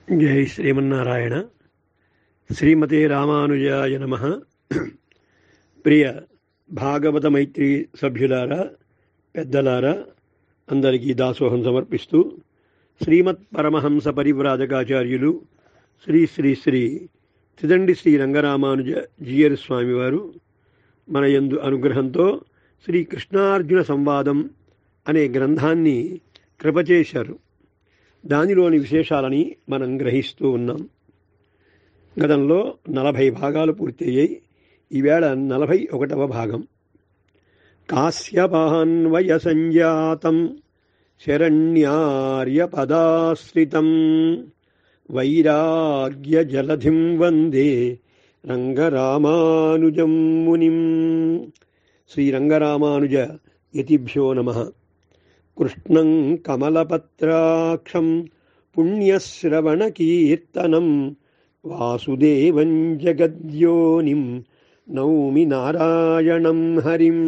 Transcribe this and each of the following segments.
జై శ్రీమన్నారాయణ శ్రీమతే రామానుజాయ నమ ప్రియ భాగవత మైత్రి సభ్యులారా పెద్దలారా అందరికీ దాసోహం సమర్పిస్తూ శ్రీమత్ పరమహంస పరివ్రాజకాచార్యులు శ్రీ శ్రీ శ్రీ తిదండి శ్రీ రంగరామానుజ జీయర్ స్వామివారు మన యందు అనుగ్రహంతో శ్రీ కృష్ణార్జున సంవాదం అనే గ్రంథాన్ని కృపచేశారు దానిలోని విశేషాలని మనం గ్రహిస్తూ ఉన్నాం గతంలో నలభై భాగాలు పూర్తయ్యాయి ఈవేళ నలభై ఒకటవ భాగం కాశ్యపాన్వయ సంజాతం శరణ్యార్యపదాశ్రితం వైరాగ్య జలధిం వందే రంగరామానుజం మునిం శ్రీరంగరామానుజ యతిభ్యో నమః కృష్ణం కమలపత్రాక్షం పుణ్యశ్రవణకీర్తనం వాసుదేవం జగద్యోనిం నౌమి నారాయణం హరిం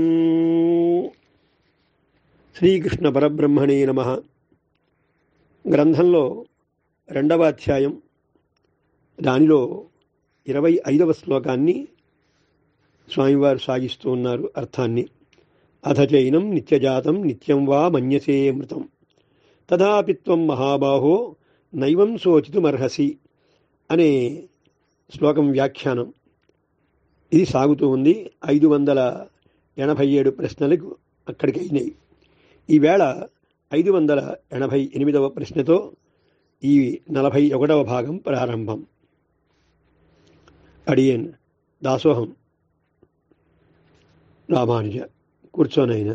శ్రీకృష్ణ పరబ్రహ్మణే నమ గ్రంథంలో రెండవ అధ్యాయం దానిలో ఇరవై ఐదవ శ్లోకాన్ని స్వామివారు సాగిస్తూ ఉన్నారు అర్థాన్ని అథ చైనం నిత్యజాతం నిత్యం వా మన్యసే మృతం తథాపి త్వం మహాబాహో నైవం శోచితుమర్హసి అనే శ్లోకం వ్యాఖ్యానం ఇది సాగుతూ ఉంది ఐదు వందల ఎనభై ఏడు ప్రశ్నలకు అక్కడికి అయినాయి ఈవేళ ఐదు వందల ఎనభై ఎనిమిదవ ప్రశ్నతో ఈ నలభై ఒకటవ భాగం ప్రారంభం అడియన్ దాసోహం రామానుజ కూర్చోనైనా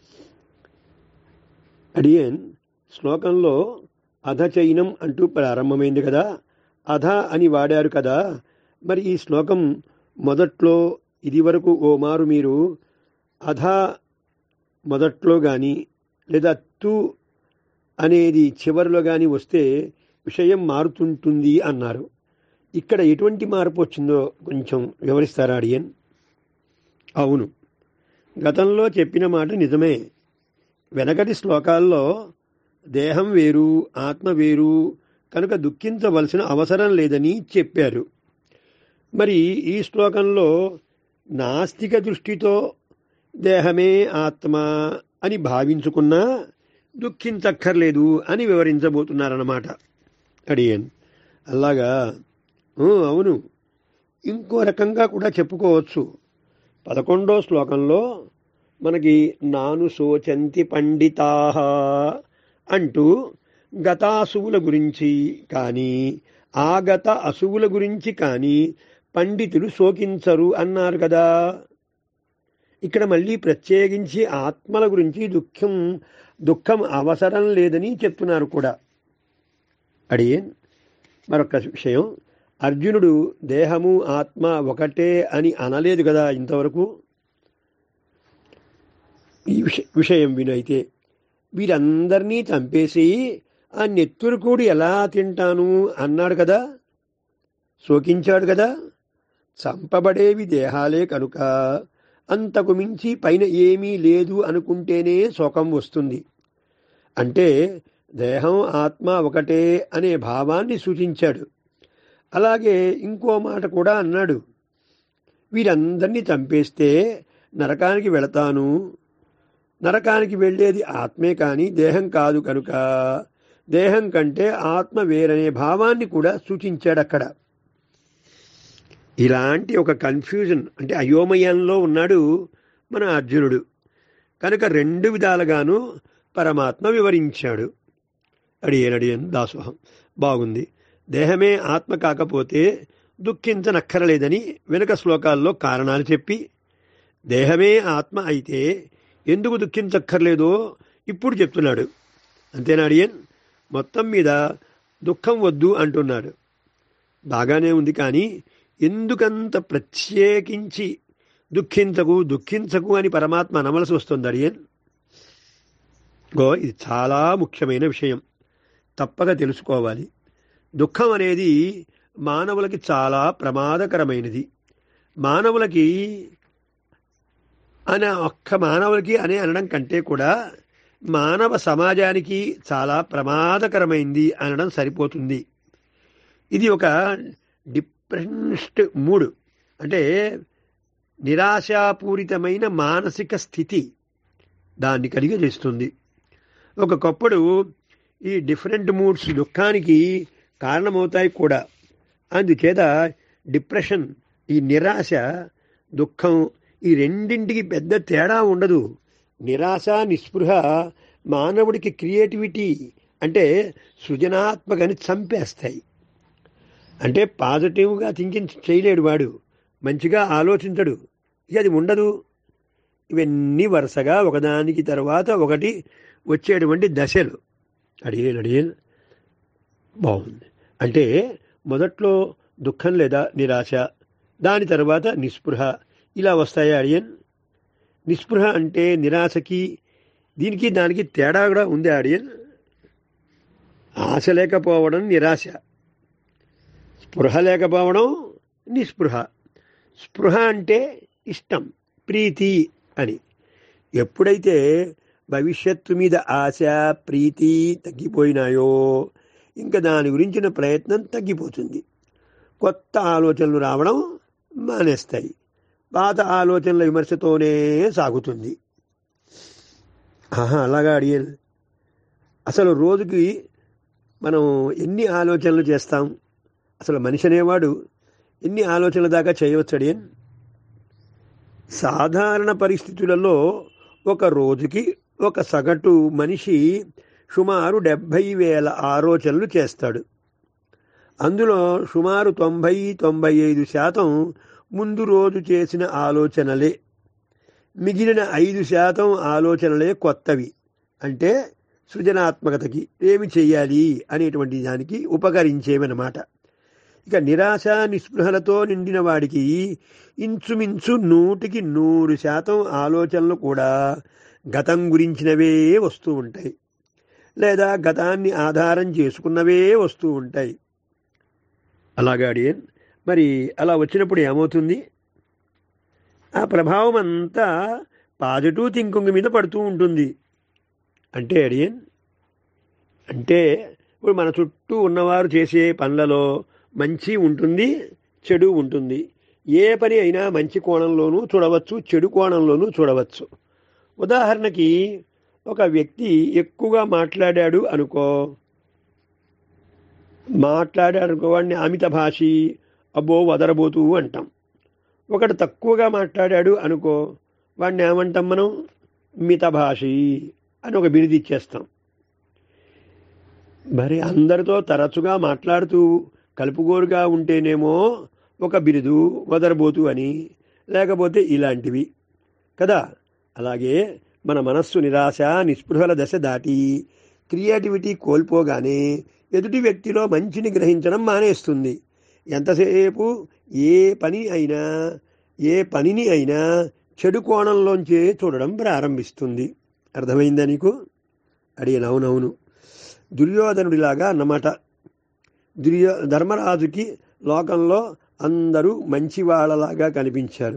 అడియన్ శ్లోకంలో అధచైనం అంటూ ప్రారంభమైంది కదా అధ అని వాడారు కదా మరి ఈ శ్లోకం మొదట్లో ఇది వరకు ఓ మారు మీరు అధ మొదట్లో కానీ లేదా తు అనేది చివరిలో కానీ వస్తే విషయం మారుతుంటుంది అన్నారు ఇక్కడ ఎటువంటి మార్పు వచ్చిందో కొంచెం వివరిస్తారా అడియన్ అవును గతంలో చెప్పిన మాట నిజమే వెనకటి శ్లోకాల్లో దేహం వేరు ఆత్మ వేరు కనుక దుఃఖించవలసిన అవసరం లేదని చెప్పారు మరి ఈ శ్లోకంలో నాస్తిక దృష్టితో దేహమే ఆత్మ అని భావించుకున్నా దుఃఖించక్కర్లేదు అని వివరించబోతున్నారన్నమాట అడియన్ అలాగా ఊ, అవును ఇంకో రకంగా కూడా చెప్పుకోవచ్చు పదకొండో శ్లోకంలో మనకి నాను శోచంతి పండితా అంటూ గతాసువుల గురించి కానీ ఆగత అసువుల గురించి కానీ పండితులు శోకించరు అన్నారు కదా ఇక్కడ మళ్ళీ ప్రత్యేకించి ఆత్మల గురించి దుఃఖం దుఃఖం అవసరం లేదని చెప్తున్నారు కూడా అడియన్ మరొక విషయం అర్జునుడు దేహము ఆత్మ ఒకటే అని అనలేదు కదా ఇంతవరకు ఈ విష- విషయం వినైతే వీరందరినీ చంపేసి ఆ నెత్తురు కూడి ఎలా తింటాను అన్నాడు కదా శోకించాడు కదా చంపబడేవి దేహాలే కనుక అంతకు మించి పైన ఏమీ లేదు అనుకుంటేనే శోకం వస్తుంది అంటే దేహం ఆత్మ ఒకటే అనే భావాన్ని సూచించాడు అలాగే ఇంకో మాట కూడా అన్నాడు వీరందరినీ చంపేస్తే నరకానికి వెళతాను నరకానికి వెళ్ళేది ఆత్మే కానీ దేహం కాదు కనుక దేహం కంటే ఆత్మ వేరనే భావాన్ని కూడా సూచించాడు అక్కడ ఇలాంటి ఒక కన్ఫ్యూజన్ అంటే అయోమయంలో ఉన్నాడు మన అర్జునుడు కనుక రెండు విధాలుగాను పరమాత్మ వివరించాడు అడియన్ అడియన్ దాసోహం బాగుంది దేహమే ఆత్మ కాకపోతే దుఃఖించనక్కరలేదని వెనుక శ్లోకాల్లో కారణాలు చెప్పి దేహమే ఆత్మ అయితే ఎందుకు దుఃఖించక్కర్లేదో ఇప్పుడు చెప్తున్నాడు అంతేనా అడియన్ మొత్తం మీద దుఃఖం వద్దు అంటున్నాడు బాగానే ఉంది కానీ ఎందుకంత ప్రత్యేకించి దుఃఖించకు దుఃఖించకు అని పరమాత్మ అనవలసి వస్తుంది అడియన్ గో ఇది చాలా ముఖ్యమైన విషయం తప్పక తెలుసుకోవాలి దుఃఖం అనేది మానవులకి చాలా ప్రమాదకరమైనది మానవులకి అనే ఒక్క మానవులకి అనే అనడం కంటే కూడా మానవ సమాజానికి చాలా ప్రమాదకరమైంది అనడం సరిపోతుంది ఇది ఒక డిప్రెస్డ్ మూడ్ అంటే నిరాశాపూరితమైన మానసిక స్థితి దాన్ని కలిగజేస్తుంది ఒకప్పుడు ఈ డిఫరెంట్ మూడ్స్ దుఃఖానికి కారణమవుతాయి కూడా అందుచేత డిప్రెషన్ ఈ నిరాశ దుఃఖం ఈ రెండింటికి పెద్ద తేడా ఉండదు నిరాశ నిస్పృహ మానవుడికి క్రియేటివిటీ అంటే సృజనాత్మకని చంపేస్తాయి అంటే పాజిటివ్గా థింకింగ్ చేయలేడు వాడు మంచిగా ఆలోచించడు ఇక అది ఉండదు ఇవన్నీ వరుసగా ఒకదానికి తర్వాత ఒకటి వచ్చేటువంటి దశలు అడిగేను అడిగేను బాగుంది అంటే మొదట్లో దుఃఖం లేదా నిరాశ దాని తర్వాత నిస్పృహ ఇలా వస్తాయా అడియన్ నిస్పృహ అంటే నిరాశకి దీనికి దానికి తేడా కూడా ఉంది ఆడియన్ ఆశ లేకపోవడం నిరాశ స్పృహ లేకపోవడం నిస్పృహ స్పృహ అంటే ఇష్టం ప్రీతి అని ఎప్పుడైతే భవిష్యత్తు మీద ఆశ ప్రీతి తగ్గిపోయినాయో ఇంకా దాని గురించిన ప్రయత్నం తగ్గిపోతుంది కొత్త ఆలోచనలు రావడం మానేస్తాయి పాత ఆలోచనల విమర్శతోనే సాగుతుంది ఆహా అలాగా అడిగాను అసలు రోజుకి మనం ఎన్ని ఆలోచనలు చేస్తాం అసలు మనిషి అనేవాడు ఎన్ని ఆలోచనల దాకా చేయవచ్చు అడియన్ సాధారణ పరిస్థితులలో ఒక రోజుకి ఒక సగటు మనిషి సుమారు డెబ్భై వేల ఆలోచనలు చేస్తాడు అందులో సుమారు తొంభై తొంభై ఐదు శాతం ముందు రోజు చేసిన ఆలోచనలే మిగిలిన ఐదు శాతం ఆలోచనలే కొత్తవి అంటే సృజనాత్మకతకి ఏమి చెయ్యాలి అనేటువంటి దానికి ఉపకరించేవన్నమాట ఇక నిరాశ నిస్పృహలతో నిండిన వాడికి ఇంచుమించు నూటికి నూరు శాతం ఆలోచనలు కూడా గతం గురించినవే వస్తూ ఉంటాయి లేదా గతాన్ని ఆధారం చేసుకున్నవే వస్తూ ఉంటాయి అలాగా అడియన్ మరి అలా వచ్చినప్పుడు ఏమవుతుంది ఆ ప్రభావం అంతా పాజిటివ్ థింకింగ్ మీద పడుతూ ఉంటుంది అంటే అడియన్ అంటే ఇప్పుడు మన చుట్టూ ఉన్నవారు చేసే పనులలో మంచి ఉంటుంది చెడు ఉంటుంది ఏ పని అయినా మంచి కోణంలోనూ చూడవచ్చు చెడు కోణంలోనూ చూడవచ్చు ఉదాహరణకి ఒక వ్యక్తి ఎక్కువగా మాట్లాడాడు అనుకో మాట్లాడాడు అనుకో వాడిని అమిత భాషి అబ్బో వదరబోతూ అంటాం ఒకడు తక్కువగా మాట్లాడాడు అనుకో వాడిని ఏమంటాం మనం మితభాషి అని ఒక బిరుది ఇచ్చేస్తాం మరి అందరితో తరచుగా మాట్లాడుతూ కలుపుగోరుగా ఉంటేనేమో ఒక బిరుదు వదరబోతు అని లేకపోతే ఇలాంటివి కదా అలాగే మన మనస్సు నిరాశ నిస్పృహల దశ దాటి క్రియేటివిటీ కోల్పోగానే ఎదుటి వ్యక్తిలో మంచిని గ్రహించడం మానేస్తుంది ఎంతసేపు ఏ పని అయినా ఏ పనిని అయినా చెడు కోణంలోంచే చూడడం ప్రారంభిస్తుంది అర్థమైందా నీకు అడిగిన అవునవును దుర్యోధనుడిలాగా అన్నమాట దుర్యో ధర్మరాజుకి లోకంలో అందరూ మంచి వాళ్ళలాగా కనిపించారు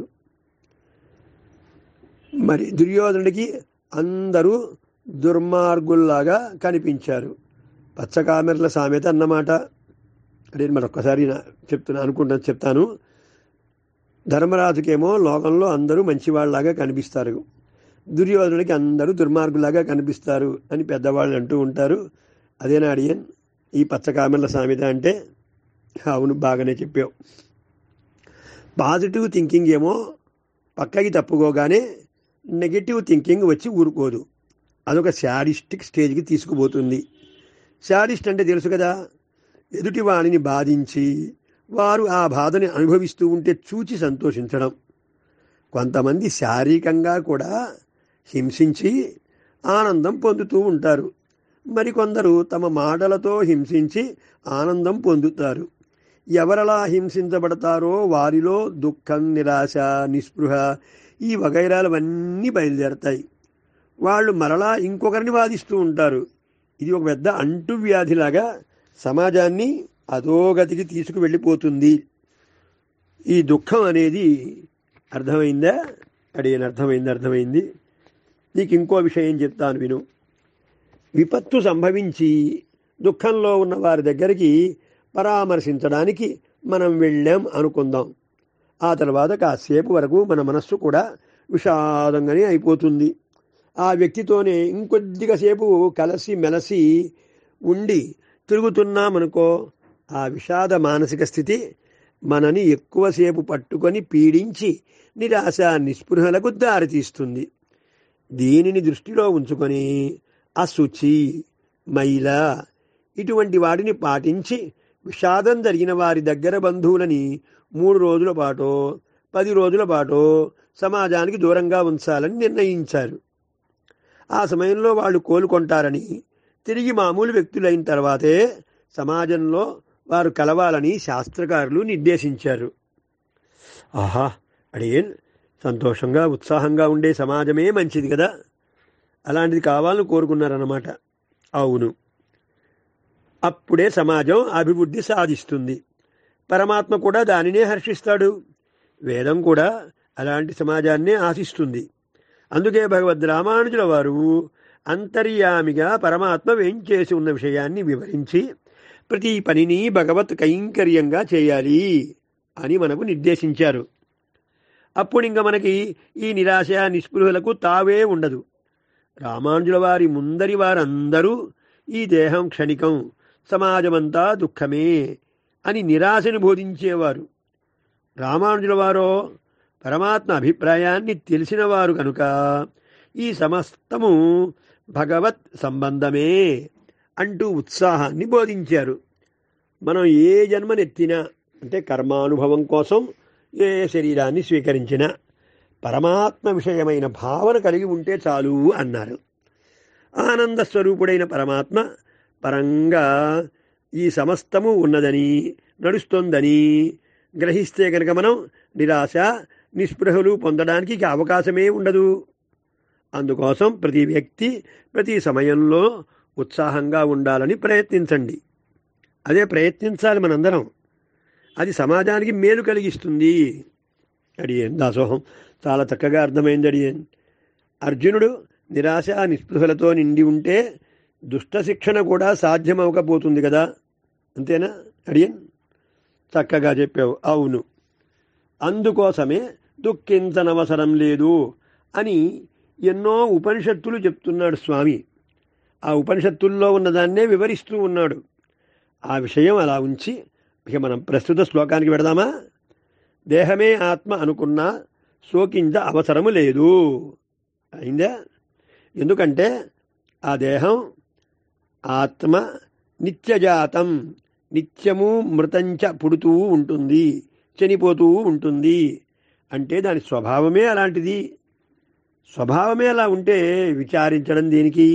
మరి దుర్యోధనుడికి అందరూ దుర్మార్గుల్లాగా కనిపించారు పచ్చకామెర్ల సామెత అన్నమాట అంటే మరొక్కసారి చెప్తున్నా అనుకుంటా చెప్తాను ధర్మరాజుకేమో లోకంలో అందరూ మంచివాళ్ళలాగా కనిపిస్తారు దుర్యోధనుడికి అందరూ దుర్మార్గులాగా కనిపిస్తారు అని పెద్దవాళ్ళు అంటూ ఉంటారు అదేనా అడియన్ ఈ పచ్చకామెర్ల సామెత అంటే అవును బాగానే చెప్పావు పాజిటివ్ థింకింగ్ ఏమో పక్కకి తప్పుకోగానే నెగిటివ్ థింకింగ్ వచ్చి ఊరుకోదు అదొక శాడిస్టిక్ స్టేజ్కి తీసుకుపోతుంది శాడిస్ట్ అంటే తెలుసు కదా ఎదుటి వాణిని బాధించి వారు ఆ బాధని అనుభవిస్తూ ఉంటే చూచి సంతోషించడం కొంతమంది శారీరకంగా కూడా హింసించి ఆనందం పొందుతూ ఉంటారు మరికొందరు తమ మాటలతో హింసించి ఆనందం పొందుతారు ఎవరలా హింసించబడతారో వారిలో దుఃఖం నిరాశ నిస్పృహ ఈ వగైరాలవన్నీ బయలుదేరతాయి వాళ్ళు మరలా ఇంకొకరిని బాధిస్తూ ఉంటారు ఇది ఒక పెద్ద అంటువ్యాధిలాగా సమాజాన్ని అధోగతికి తీసుకువెళ్ళిపోతుంది ఈ దుఃఖం అనేది అర్థమైందా అడిగిన అర్థమైంది అర్థమైంది నీకు ఇంకో విషయం చెప్తాను విను విపత్తు సంభవించి దుఃఖంలో ఉన్న వారి దగ్గరికి పరామర్శించడానికి మనం వెళ్ళాం అనుకుందాం ఆ తర్వాత కాసేపు వరకు మన మనస్సు కూడా విషాదంగానే అయిపోతుంది ఆ వ్యక్తితోనే ఇంకొద్దిగా సేపు కలసి మెలసి ఉండి తిరుగుతున్నామనుకో ఆ విషాద మానసిక స్థితి మనని ఎక్కువసేపు పట్టుకొని పీడించి నిరాశ నిస్పృహలకు దారితీస్తుంది దీనిని దృష్టిలో ఉంచుకొని అశుచి మైల ఇటువంటి వాటిని పాటించి విషాదం జరిగిన వారి దగ్గర బంధువులని మూడు రోజుల పాటు పది రోజుల పాటు సమాజానికి దూరంగా ఉంచాలని నిర్ణయించారు ఆ సమయంలో వాళ్ళు కోలుకుంటారని తిరిగి మామూలు వ్యక్తులైన తర్వాతే సమాజంలో వారు కలవాలని శాస్త్రకారులు నిర్దేశించారు ఆహా అడిగేన్ సంతోషంగా ఉత్సాహంగా ఉండే సమాజమే మంచిది కదా అలాంటిది కావాలని కోరుకున్నారన్నమాట అవును అప్పుడే సమాజం అభివృద్ధి సాధిస్తుంది పరమాత్మ కూడా దానినే హర్షిస్తాడు వేదం కూడా అలాంటి సమాజాన్నే ఆశిస్తుంది అందుకే భగవద్ రామానుజుల వారు అంతర్యామిగా పరమాత్మ వేంచేసి ఉన్న విషయాన్ని వివరించి ప్రతి పనిని భగవత్ కైంకర్యంగా చేయాలి అని మనకు నిర్దేశించారు అప్పుడు ఇంక మనకి ఈ నిరాశ నిస్పృహలకు తావే ఉండదు రామానుజుల వారి ముందరి వారందరూ ఈ దేహం క్షణికం సమాజమంతా దుఃఖమే అని నిరాశని బోధించేవారు రామానుజుల వారో పరమాత్మ అభిప్రాయాన్ని తెలిసినవారు కనుక ఈ సమస్తము భగవత్ సంబంధమే అంటూ ఉత్సాహాన్ని బోధించారు మనం ఏ జన్మనెత్తినా అంటే కర్మానుభవం కోసం ఏ శరీరాన్ని స్వీకరించినా పరమాత్మ విషయమైన భావన కలిగి ఉంటే చాలు అన్నారు ఆనంద స్వరూపుడైన పరమాత్మ పరంగా ఈ సమస్తము ఉన్నదని నడుస్తోందని గ్రహిస్తే కనుక మనం నిరాశ నిస్పృహలు పొందడానికి ఇక అవకాశమే ఉండదు అందుకోసం ప్రతి వ్యక్తి ప్రతి సమయంలో ఉత్సాహంగా ఉండాలని ప్రయత్నించండి అదే ప్రయత్నించాలి మనందరం అది సమాజానికి మేలు కలిగిస్తుంది అడియన్ దాసోహం చాలా చక్కగా అర్థమైంది అడియన్ అర్జునుడు నిరాశ నిస్పృహలతో నిండి ఉంటే దుష్ట శిక్షణ కూడా సాధ్యమవకపోతుంది కదా అంతేనా అడియన్ చక్కగా చెప్పావు అవును అందుకోసమే దుఃఖించనవసరం లేదు అని ఎన్నో ఉపనిషత్తులు చెప్తున్నాడు స్వామి ఆ ఉపనిషత్తుల్లో ఉన్నదాన్నే వివరిస్తూ ఉన్నాడు ఆ విషయం అలా ఉంచి ఇక మనం ప్రస్తుత శ్లోకానికి పెడదామా దేహమే ఆత్మ అనుకున్నా శోకించ అవసరము లేదు అయిందా ఎందుకంటే ఆ దేహం ఆత్మ నిత్యజాతం నిత్యము మృతంచ పుడుతూ ఉంటుంది చనిపోతూ ఉంటుంది అంటే దాని స్వభావమే అలాంటిది స్వభావమే అలా ఉంటే విచారించడం దేనికి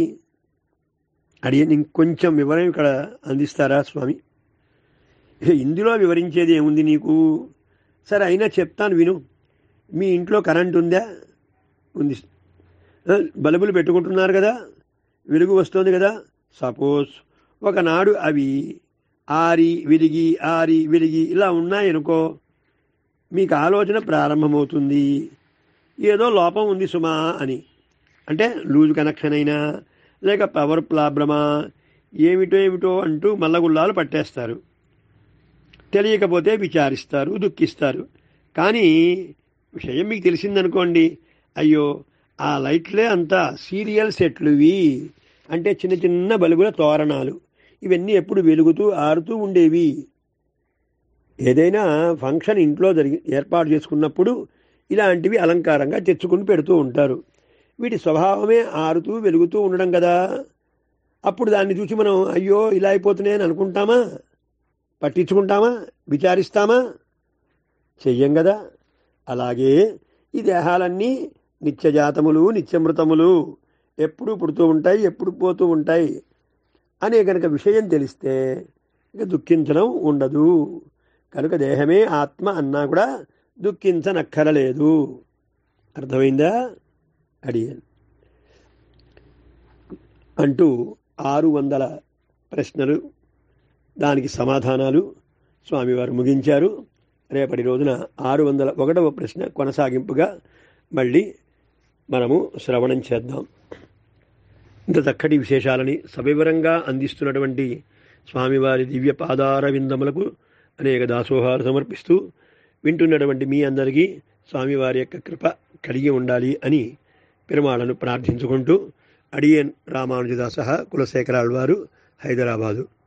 అడిగి ఇంకొంచెం వివరం ఇక్కడ అందిస్తారా స్వామి ఇక ఇందులో వివరించేది ఏముంది నీకు సరే అయినా చెప్తాను విను మీ ఇంట్లో కరెంట్ ఉందా ఉంది ఆ, బల్బులు పెట్టుకుంటున్నారు కదా వెలుగు వస్తుంది కదా సపోజ్ ఒకనాడు అవి ఆరి విరిగి ఆరి విరిగి ఇలా ఉన్నాయనుకో మీకు ఆలోచన ప్రారంభమవుతుంది ఏదో లోపం ఉంది సుమా అని అంటే లూజ్ కనెక్షన్ అయినా లేక పవర్ ప్రాబ్లమా ఏమిటో ఏమిటో అంటూ మల్లగుల్లాలు పట్టేస్తారు తెలియకపోతే విచారిస్తారు దుఃఖిస్తారు కానీ విషయం మీకు తెలిసిందనుకోండి అయ్యో ఆ లైట్లే అంతా సీరియల్ సెట్లు ఇవి అంటే చిన్న చిన్న బలుగుల తోరణాలు ఇవన్నీ ఎప్పుడు వెలుగుతూ ఆరుతూ ఉండేవి ఏదైనా ఫంక్షన్ ఇంట్లో జరిగి ఏర్పాటు చేసుకున్నప్పుడు ఇలాంటివి అలంకారంగా తెచ్చుకుని పెడుతూ ఉంటారు వీటి స్వభావమే ఆరుతూ వెలుగుతూ ఉండడం కదా అప్పుడు దాన్ని చూసి మనం అయ్యో ఇలా అయిపోతున్నాయని అనుకుంటామా పట్టించుకుంటామా విచారిస్తామా చెయ్యం కదా అలాగే ఈ దేహాలన్నీ నిత్యజాతములు నిత్యమృతములు ఎప్పుడు పుడుతూ ఉంటాయి ఎప్పుడు పోతూ ఉంటాయి అనే కనుక విషయం తెలిస్తే ఇక దుఃఖించడం ఉండదు కనుక దేహమే ఆత్మ అన్నా కూడా దుఃఖించనక్కరలేదు అర్థమైందా అడిగాను అంటూ ఆరు వందల ప్రశ్నలు దానికి సమాధానాలు స్వామివారు ముగించారు రేపటి రోజున ఆరు వందల ఒకటవ ప్రశ్న కొనసాగింపుగా మళ్ళీ మనము శ్రవణం చేద్దాం ఇంత చక్కటి విశేషాలని సవివరంగా అందిస్తున్నటువంటి స్వామివారి దివ్య పాదార విందములకు అనేక దాసోహాలు సమర్పిస్తూ వింటున్నటువంటి మీ అందరికీ స్వామివారి యొక్క కృప కలిగి ఉండాలి అని పెరుమాళను ప్రార్థించుకుంటూ అడియన్ రామానుజదాస కులశేఖరాల్ వారు హైదరాబాదు